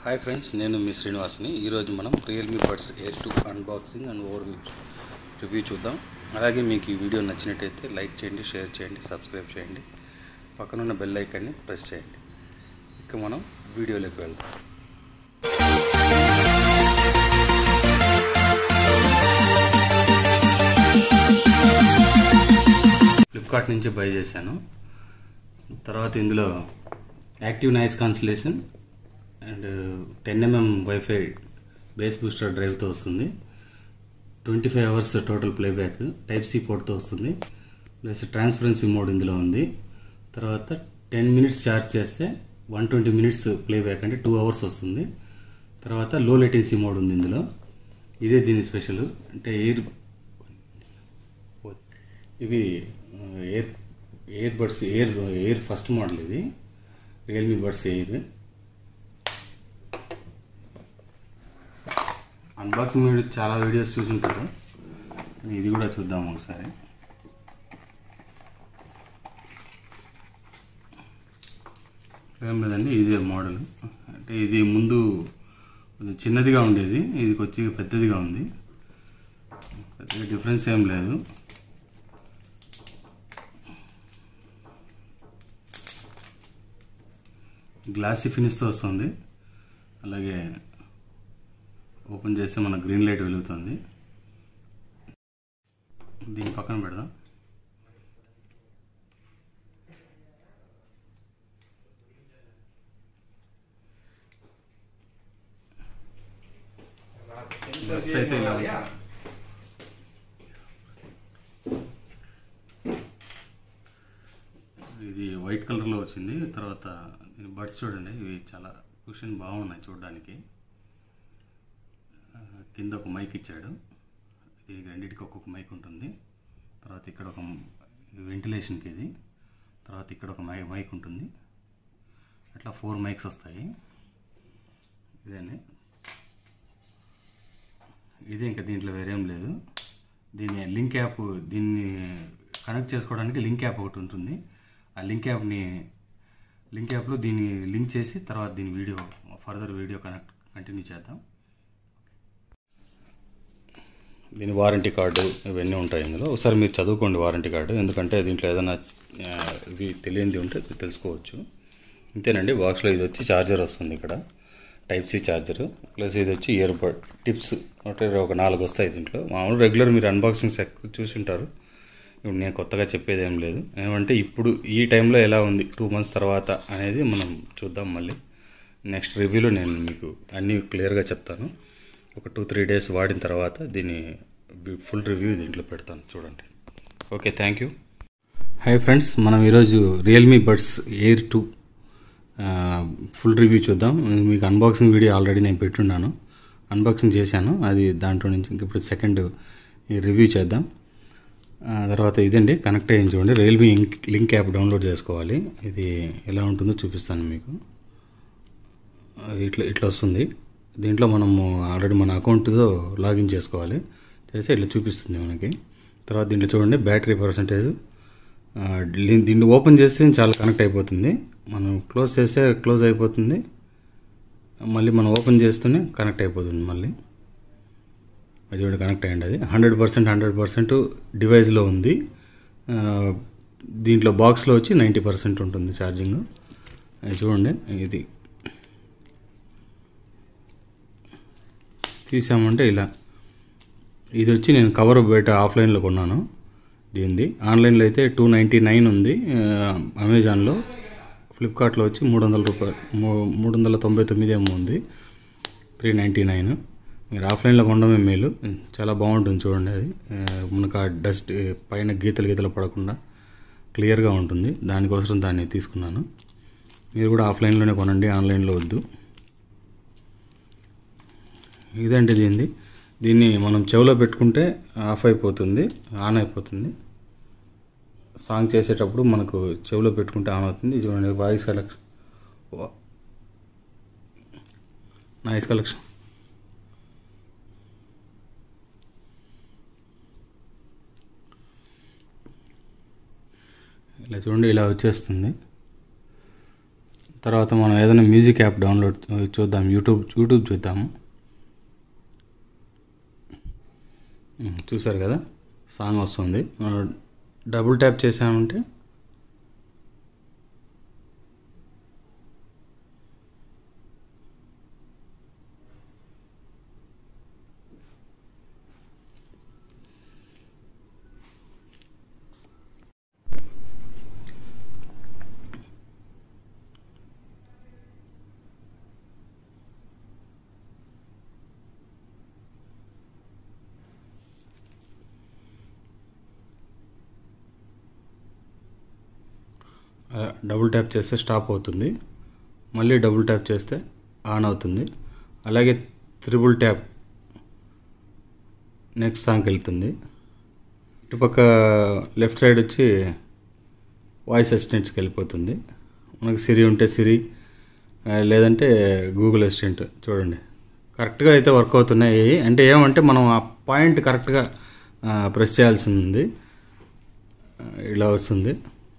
Hi friends నేను మీ శ్రీనివాస్ని ఈరోజు మనం Realme buds air two unboxing and over review చూద్దాం అలాగే మీకు ఈ వీడియో నచ్చినట్టయితే లైక్ చేయండి షేర్ చేయండి సబ్స్క్రైబ్ చేయండి పక్కనున్న బెల్ ఐకాన్ని ప్రెస్ చేయండి ఇక మనం వీడియోలోకి వెళ్దాం ఫ్లిప్కార్ట్ నుంచి బై చేశాను తర్వాత ఇందులో active noise cancellation and ten mm wifi bass booster డ్రైవ్తో వస్తుంది twenty five hours total playback type C పోర్ట్తో వస్తుంది ప్లస్ ట్రాన్స్పరెన్సీ మోడ్ ఇందులో ఉంది తర్వాత టెన్ మినిట్స్ ఛార్జ్ చేస్తే వన్ ట్వంటీ మినిట్స్ ప్లేబ్యాక్ అంటే టూ అవర్స్ వస్తుంది తర్వాత లో లెటెన్సీ మోడ్ ఉంది ఇందులో ఇదే దీని స్పెషల్ అంటే ఎయిర్ ఇవి air air buds air air first model ఇది Realme buds air unboxing video చాలా వీడియోస్ చూసుంటారు ఇది కూడా చూద్దాం ఒకసారి ఏం లేదండి ఇదే మోడల్ అంటే ఇది ముందు కొంచెం చిన్నదిగా ఉండేది ఇది వచ్చి పెద్దదిగా ఉంది పెద్దగా డిఫరెన్స్ ఏం లేదు గ్లాసీ ఫినిష్తో వస్తుంది అలాగే ఓపెన్ చేస్తే మన గ్రీన్ లైట్ వెలుగుతుంది దీని పక్కన పెడదాం బస్ అయితే ఇలా ఉంది. ఇది వైట్ కలర్లో వచ్చింది తర్వాత దీని బడ్స్ చూడండి ఇవి చాలా కుషన్ బాగున్నాయి చూడడానికి ఆ, కింద ఒక మైక్ ఇచ్చాడు దీనికి రెండింటికి ఒక్కొక్క మైక్ ఉంటుంది తర్వాత ఇక్కడ ఒక వెంటిలేషన్కి ఇది తర్వాత ఇక్కడ ఒక మై మైక్ ఉంటుంది అట్లా ఫోర్ మైక్స్ వస్తాయి ఇదేనే ఇదే ఇంకా దీంట్లో వేరేం లేదు దీని లింక్ యాప్ దీన్ని కనెక్ట్ చేసుకోవడానికి లింక్ యాప్ ఒకటి ఉంటుంది ఆ లింక్ యాప్ని లింక్ యాప్లో దీన్ని లింక్ చేసి తర్వాత దీని video further video connect continue చేద్దాం దీని వారంటీ కార్డు ఇవన్నీ ఉంటాయి ఇందులో ఒకసారి మీరు చదువుకోండి వారంటీ కార్డు ఎందుకంటే దీంట్లో ఏదైనా ఆ, ఇవి తెలియంది ఉంటే తెలుసుకోవచ్చు ఇంతేనండి బాక్స్లో ఇది వచ్చి ఛార్జర్ వస్తుంది ఇక్కడ టైప్ సి ఛార్జర్ ప్లస్ ఇది వచ్చి ఇయర్ బడ్ టిప్స్ అంటే ఒక నాలుగు వస్తాయి దీంట్లో మామూలు రెగ్యులర్ మీరు అన్బాక్సింగ్స్ ఎక్కువ చూసి ఉంటారు ఇప్పుడు నేను కొత్తగా చెప్పేది ఏం లేదు ఏమంటే ఇప్పుడు ఈ టైంలో ఎలా ఉంది టూ మంత్స్ తర్వాత అనేది మనం చూద్దాం మళ్ళీ నెక్స్ట్ రివ్యూలో నేను మీకు అన్నీ క్లియర్గా చెప్తాను ఒక టూ త్రీ డేస్ వాడిన తర్వాత దీని ఫుల్ రివ్యూ దీంట్లో పెడతాను చూడండి okay thank you hi friends మనం ఈరోజు Realme buds air two full review చూద్దాం మీకు అన్బాక్సింగ్ వీడియో ఆల్రెడీ నేను పెట్టున్నాను అన్బాక్సింగ్ చేశాను అది దాంట్లో నుంచి ఇంక ఇప్పుడు సెకండ్ రివ్యూ చేద్దాం ఆ, తర్వాత ఇదండి కనెక్ట్ అయ్యింది చూడండి రియల్మీ ఇంక్ లింక్ యాప్ డౌన్లోడ్ చేసుకోవాలి ఇది ఎలా ఉంటుందో చూపిస్తాను మీకు ఆ, ఇట్లా ఇట్లా వస్తుంది దీంట్లో మనము ఆల్రెడీ మన అకౌంట్తో లాగిన్ చేసుకోవాలి చేస్తే ఇట్లా చూపిస్తుంది మనకి తర్వాత దీంట్లో చూడండి బ్యాటరీ పర్సంటేజ్ దీన్ని ఓపెన్ చేస్తే చాలా కనెక్ట్ అయిపోతుంది మనం క్లోజ్ చేస్తే క్లోజ్ అయిపోతుంది మళ్ళీ మనం ఓపెన్ చేస్తూనే కనెక్ట్ అయిపోతుంది మళ్ళీ అది చూడండి కనెక్ట్ అయ్యండి అది హండ్రెడ్ పర్సెంట్ హండ్రెడ్ పర్సెంట్ డివైస్లో ఉంది ఆ, దీంట్లో బాక్స్లో వచ్చి నైంటీ పర్సెంట్ ఉంటుంది ఛార్జింగ్ అది చూడండి ఇది తీసామంటే ఇలా ఇది వచ్చి నేను కవర్ బయట ఆఫ్లైన్లో కొన్నాను దీనిది ఆన్లైన్లో అయితే టూ నైంటీ నైన్ ఉంది ఆ, అమెజాన్లో ఫ్లిప్కార్ట్లో వచ్చి మూడు వందల రూపాయలు మూ- మూడు వందల తొంభై తొమ్మిది ఏమో ఉంది త్రీ నైంటీ నైన్ మీరు ఆఫ్లైన్లో కొనడమే మేలు చాలా బాగుంటుంది చూడండి అది ఆ, మనకు ఆ డస్ట్ ఏ, పైన గీతలు గీతలు పడకుండా క్లియర్గా ఉంటుంది దానికోసం దాన్ని తీసుకున్నాను మీరు కూడా ఆఫ్లైన్లోనే కొనండి ఆన్లైన్లో వద్దు ఇదండి దీనిది దీన్ని మనం చెవిలో పెట్టుకుంటే ఆఫ్ అయిపోతుంది ఆన్ అయిపోతుంది సాంగ్ చేసేటప్పుడు మనకు చెవిలో పెట్టుకుంటే ఆన్ అవుతుంది ఇది చూడండి వాయిస్ కలెక్షన్ నాయిస్ కలెక్షన్ ఇలా చూడండి ఇలా వచ్చేస్తుంది తర్వాత మనం ఏదైనా మ్యూజిక్ యాప్ డౌన్లోడ్ చూద్దాం యూట్యూబ్ యూట్యూబ్ చూద్దాము ఉమ్, చూసారు కదా సాంగ్ వస్తుంది మనం డబుల్ ట్యాప్ చేసామంటే అలా డబుల్ ట్యాప్ చేస్తే స్టాప్ అవుతుంది మళ్ళీ డబుల్ ట్యాప్ చేస్తే ఆన్ అవుతుంది అలాగే త్రిబుల్ ట్యాప్ నెక్స్ట్ సాంగ్కి వెళ్తుంది ఇటుపక్క లెఫ్ట్ సైడ్ వచ్చి వాయిస్ అసిస్టెంట్స్కి వెళ్ళిపోతుంది మనకు సిరి ఉంటే సిరి ఆ, లేదంటే గూగుల్ అసిస్టెంట్ చూడండి కరెక్ట్గా అయితే వర్క్ అవుతున్నాయి అంటే ఏమంటే మనం ఆ పాయింట్ కరెక్ట్గా ప్రెస్ చేయాల్సి ఉంది ఆ, ఇలా వస్తుంది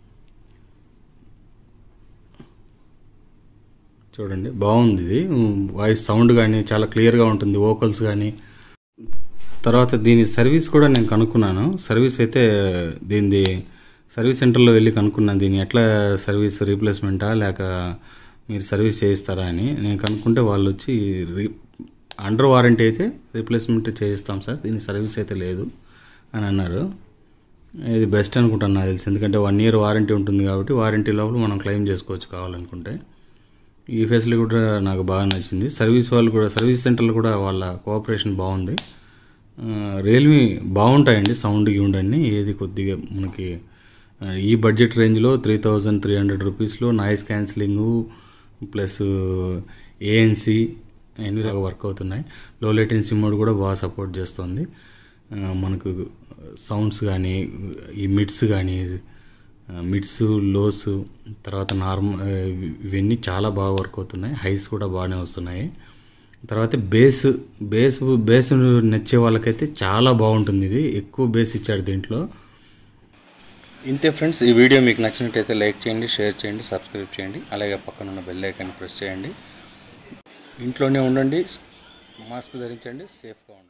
చూడండి బాగుంది ఇది వాయిస్ సౌండ్ కానీ చాలా క్లియర్గా ఉంటుంది వోకల్స్ కానీ తర్వాత దీని సర్వీస్ కూడా నేను కనుక్కున్నాను సర్వీస్ అయితే దీనిది సర్వీస్ సెంటర్లో వెళ్ళి కనుక్కున్నాను దీన్ని ఎట్లా సర్వీస్ రీప్లేస్మెంటా లేక మీరు సర్వీస్ చేయిస్తారా అని నేను కనుక్కుంటే వాళ్ళు వచ్చి రీ అండర్ వారంటీ అయితే రీప్లేస్మెంట్ చేయిస్తాం సార్ దీని సర్వీస్ అయితే లేదు అని అన్నారు ఇది బెస్ట్ అనుకుంటాను నాకు తెలిసి ఎందుకంటే వన్ ఇయర్ వారంటీ ఉంటుంది కాబట్టి వారంటీ లోపల మనం క్లెయిమ్ చేసుకోవచ్చు కావాలనుకుంటే ఈ ఫెసిలిటీ కూడా నాకు బాగా నచ్చింది సర్వీస్ వాళ్ళు కూడా సర్వీస్ సెంటర్లు కూడా వాళ్ళ కోఆపరేషన్ బాగుంది ఆ, రియల్మీ బాగుంటాయండి సౌండ్ గిౌండ్ అన్ని ఏది కొద్దిగా మనకి ఆ, ఈ బడ్జెట్ రేంజ్లో త్రీ థౌజండ్ త్రీ హండ్రెడ్ రూపీస్లో నాయిస్ క్యాన్సిలింగు ప్లస్ ఏఎన్సి అన్ని బాగా వర్క్ అవుతున్నాయి లో లేటెన్సీ మోడ్ కూడా బాగా సపోర్ట్ చేస్తుంది ఆ, మనకు సౌండ్స్ కానీ ఈ మిడ్స్ కానీ మిడ్స్ లోస్ తర్వాత నార్మల్ ఇవన్నీ చాలా బాగా వర్క్ అవుతున్నాయి హైస్ కూడా బాగానే వస్తున్నాయి తర్వాత బేస్ బేస్ బేస్ నచ్చే వాళ్ళకైతే చాలా బాగుంటుంది ఇది ఎక్కువ బేస్ ఇచ్చాడు దీంట్లో ఇంతే ఫ్రెండ్స్ ఈ వీడియో మీకు నచ్చినట్టయితే లైక్ చేయండి షేర్ చేయండి సబ్స్క్రైబ్ చేయండి అలాగే పక్కన ఉన్న బెల్ ఐకాన్ ప్రెస్ చేయండి ఇంట్లోనే ఉండండి మాస్క్ ధరించండి సేఫ్గా ఉండండి